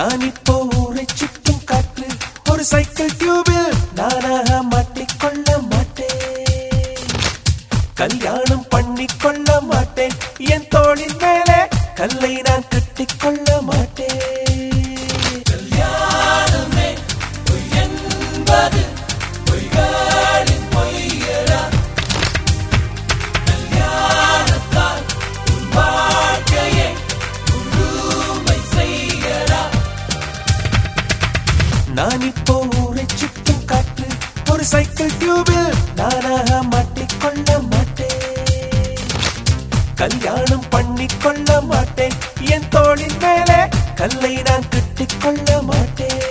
நான் இப்போ ஊரை சுற்றும் காற்று ஒரு சைக்கிள் டியூபில் நானாக மாட்டிக்கொள்ள மாட்டேன் கல்யாணம் பண்ணிக்கொள்ள மாட்டேன் என் தோளின் மேலே கல்லை நான் கட்டிக்கொள்ள மாட்டேன் கல்யாணமே பொய் என்பது பொய்களின் பொய்யரா கல்யாணத்தால் உன் வாழ்க்கையை முழுமை செய்யறா நான் இப்போ ஊரை சுற்றும் காற்று ஒரு சைக்கிள் டியூபில் நானாக மாட்டிக்கொள்ள மாட்டேன் கல்யாணம் பண்ணிக்கொள்ள மாட்டேன் என் தோளின் மேலே கல்லை நான் கட்டிக்கொள்ள மாட்டேன்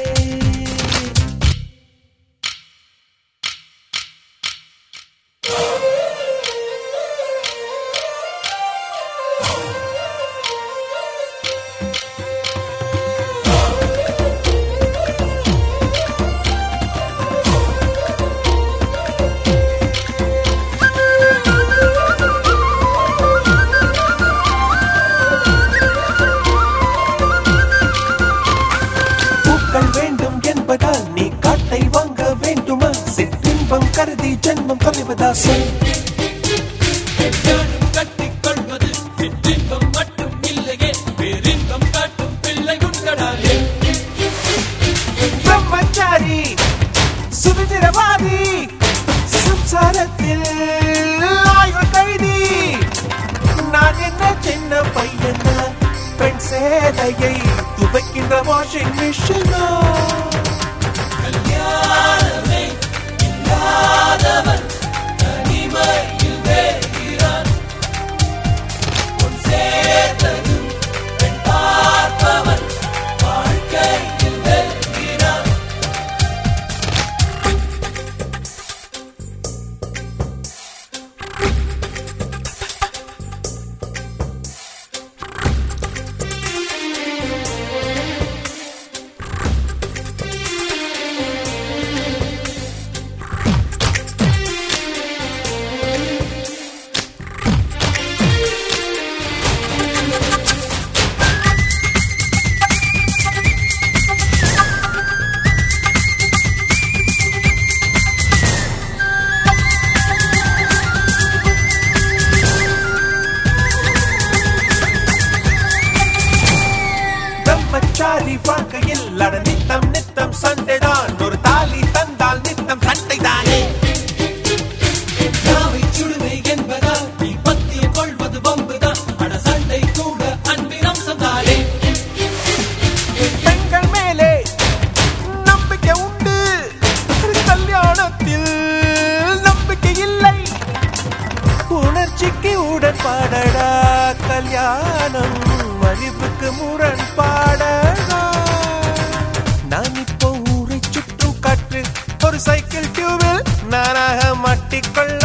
பூக்கள் வேண்டும் என்பதால் நீ காட்டை வாங்க வேண்டுமா சிற்றின்பம் கருதி ஜென்மம் கழிவதா சொல் கட்டிக்கொள்வது சிற்றின்பம் மட்டும் இல்லையே பேரின்பம் காட்டும் பிள்ளை உண்டடாலே பிரம்மச்சாரி சுதந்திரவாதி சம்சாரத்தில் ஆயுள் கைதி நான் என்ன சின்ன பையனா பெண் சேலையை துவைக்கின்ற வாஷிங் மிஷினா கல்யாணமே இல்லாதவன் தனிமையில் வேகிறான் உன் சேர்த்ததும் பெண் பார்ப்பவன் வாழ்க்கையில் வெல்கிறான் பிரம்மச்சாரி வாழ்க்கையில் அட நித்தம் நித்தம் சண்டைதான் ஒரு தாலி தந்தால் நித்தம் சண்டைதானே நாவை சுடுமை என்பதால் நீ பத்திய கொள்வது வம்புதான் அட சண்டை கூட அன்பின் அம்சம்தானே பெண்கள் மேலே நம்பிக்கை உண்டு கல்யாணத்தில் நம்பிக்கை இல்லை உணர்ச்சிக்கு உடன்பாடடா கல்யாணம் மதிப்புக்கு முரண்பாடடா நான் இப்போ ஊரை சுற்றும் காற்று ஒரு சைக்கிள் டியூபில் நானாக மாட்டிக்கொள்ள